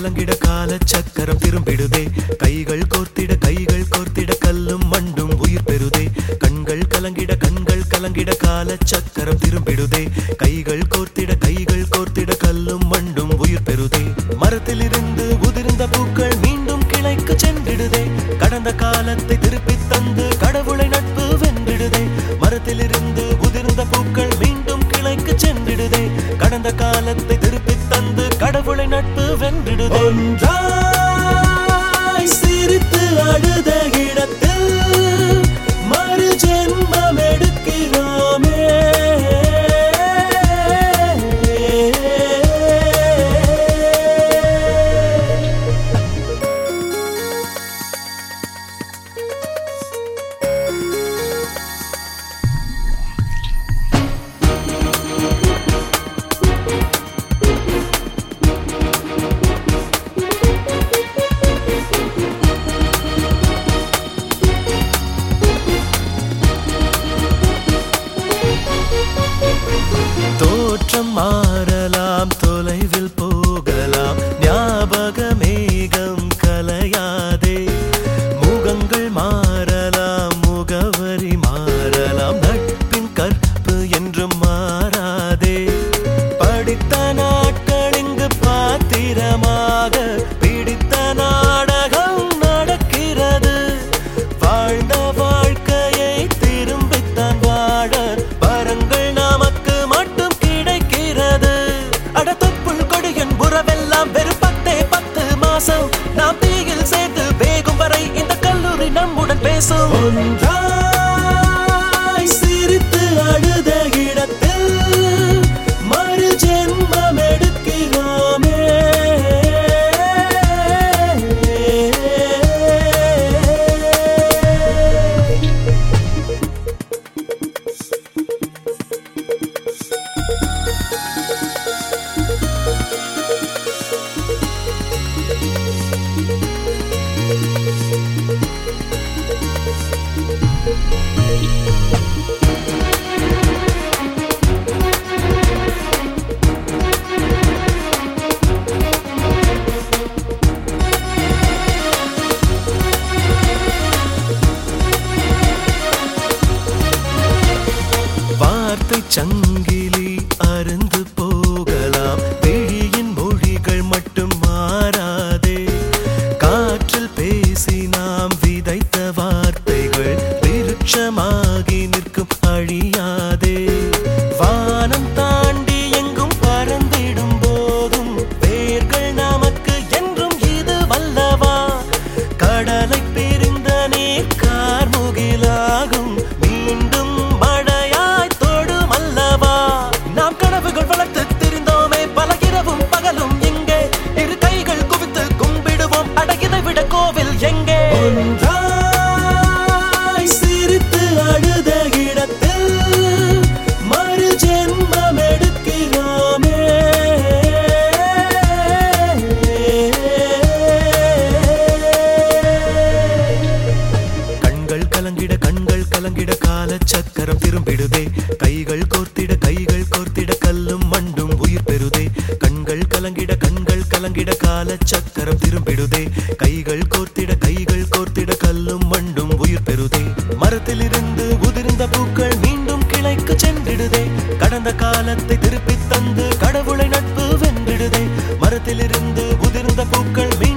கலங்கிட கால சக்கரம் திரும்பிடுதே கைகள் கோர்த்திட கைகள் கோர்த்திட கல்லும் மண்டும் உயிர் பெறுதே கண்கள் கலங்கிட கண்கள் கலங்கிட கால சக்கரம் திரும்பிடுதே கைகள் கோர்த்திட கைகள் கோர்த்திட கல்லும் மண்டும் உயிர் பெறுதே மரத்திலிருந்து உதிர்ந்த பூக்கள் மீண்டும் கிளைக்கு சென்றிடுதே கடந்த காலத்தை திருப்பித் தந்து கடவுளை நட்பு வென்றிடுதே மரத்திலிருந்து உதிர்ந்த பூக்கள் மீண்டும் கிளைக்கு சென்றிடுதே கடந்த காலத்தை திருப்பித் தந்து கடவுளை நட்பு வென்றிடுதே ஒன்றாய் சிரித்து அழுத இடத்தில் மறு ஜென்மம் எடுக்கிறோமே தோற்றம் மாறலாம் தொலைவில் போகலாம் ஞாபக மேகம் கலையாதே முகங்கள் மாறலாம் முகவரி மாறலாம் நட்பின் கற்பு என்றும் மாறாதே படித்த நாட்கள் இங்கு பாத்திரமாக பிடித்த நாடகம் நடக்கிறது வாழ்ந்த வாழ்க்கையை திரும்பித்தான் வாழ வரங்கள் நமக்கு மட்டும் கிடைக்கிறது அடத்தப்புள் கொடியின் உறவெல்லாம் வெறும் பத்தே பத்து மாசம் நாம் தீயில் சேர்த்து வேகும் வரை இந்த கல்லூரி நம்முடன் பேசும் ஒன்றாய் சிரித்து அழுத இடத்தில் மறு ஜென்மம் எடுக்கிறோமே வார்த்தை சங்கிலி அருந்து போகலாம் விழியின் மொழிகள் மட்டும் மாறாதே காற்றில் பேசி நாம் விதைத்த வார்த்தைகள் விருட்சமாகி நிற்கும் அழியாதே வானம் தாண்டி எங்கும் பறந்திடும் போதும் வேர்கள் நமக்கு என்றும் இது வல்லவா கடலை பிரிந்த நீர் கார்முகிலாகும் மீண்டும் மழையாய் தொடும் அல்லவா நாம் கனவுகள் வளர்த்து திரிந்தோமே பல இரவும் பகலும் எங்கே இரு கைகள் குவித்து கும்பிடுவோம் அடகிதை விட கோவில் எங்கே ஒன்றாய் சிரித்து அழுத இடத்தில் மறு ஜென்மம் எடுக்கிறோமே கண்கள் கலங்கிட கண்கள் கலங்கிட கால சக்கரம் திரும்பிடுதே கைகள் கோர்த்திட கைகள் கோர்த்திட கல்லும் மண்டும் உயிர் பெறுதே கண்கள் கலங்கிட கண்கள் கலங்கிட கால சக்கரம் திரும்பிடுதே கைகள் கோர்த்திட கைகள் கோர்த்திட கல்லும் மண்டும் உயிர் பெறுதே மரத்திலிருந்து உதிர்ந்த பூக்கள் மீண்டும் கிளைக்கு சென்றிடுதே கடந்த காலத்தை திருப்பித் தந்து கடவுளை நட்பு வென்றிடுதே மரத்திலிருந்து உதிர்ந்த பூக்கள் மீண்டும்